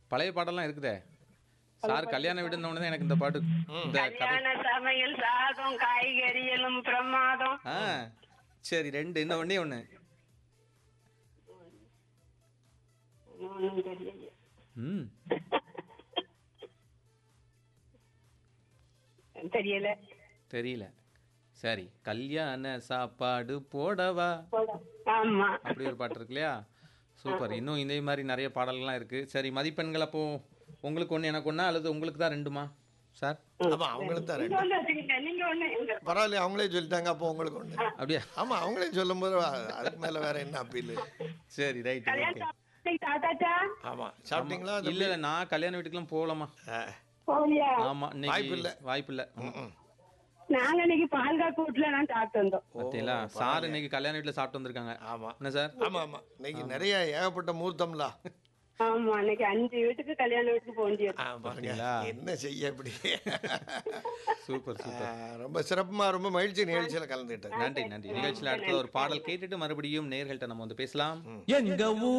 பழைய பாடலாம் இருக்குதே சார் கல்யாண வீடுன உடனே எனக்கு இந்த பாட்டு இந்த கதை கல்யாண சமையல் சாதம் காய்கறிகளும் பிரமாதம் ஆ சரி ரெண்டு இன்னும் ஒண்ணே ஒன்று ஒண்ணும் தெரியல ம் தெரியல தெரியல சரி கல்யாண சாப்பாடு போடவா ஆமா அப்படி ஒரு பாட்டு இருக்கு இல்லையா சூப்பர் இன்னும் இதே மாதிரி நிறைய பாடல்கள்லாம் இருக்கு சரி மதிப்பெண்கள் அப்போ உங்களுக்கு ஒன்று எனக்கு ஒன்றா அல்லது உங்களுக்கு தான் ரெண்டுமா சார் ஆமா அவங்களுக்கு தான் நீங்க ரெண்டு ஒண்ணு வச்சுக்கங்க நீங்க ஒண்ணு எங்க பரவாயில்ல அவங்களே சொல்லிட்டாங்க அப்போ உங்களுக்கு ஒண்ணு அப்படியா ஆமா அவங்களே சொல்லும்போது அதுக்கு மேல வேற என்ன அப்பீல் சரி ரைட் கல்யாண ஓகே சாப்பாடு தாத்தாச்சா ஆமா சாப்பிட்டீங்களா இல்ல இல்ல நான் கல்யாண வீட்டுக்குலாம் போகலாமா ஆ. போலியா ஆமா இன்னைக்கு வாய்ப்பில்ல. வாய்ப்பில்ல ம். நாங்க இன்னைக்கு பால்காப்பு வீட்டுல நான் சாப்பிட்டு வந்தோம் பார்த்தீங்களா சார் இன்னைக்கு கல்யாண வீட்டுல சாப்பிட்டு வந்திருக்காங்க ஆமா என்ன சார் ஆமா ஆமா இன்னைக்கு நிறைய ஏகப்பட்ட மூர்த்தம்ல ஆமா இன்னைக்கு அஞ்சு வீட்டுக்கு கல்யாண வீட்டுக்கு போண்டியது ஆ, பாருங்க பாத்தீங்களா? என்ன செய்ய இப்படி சூப்பர் ஆ, சூப்பர் ரொம்ப சிறப்புமா ரொம்ப மகிழ்ச்சி நிகழ்ச்சியில கலந்துட்டேன் நன்றி நன்றி நிகழ்ச்சியில் அடுத்த ஒரு பாடல் கேட்டுட்டு மறுபடியும் நேர்கள்ட்ட நம்ம வந்து பேசலாம் எங்க ஊர்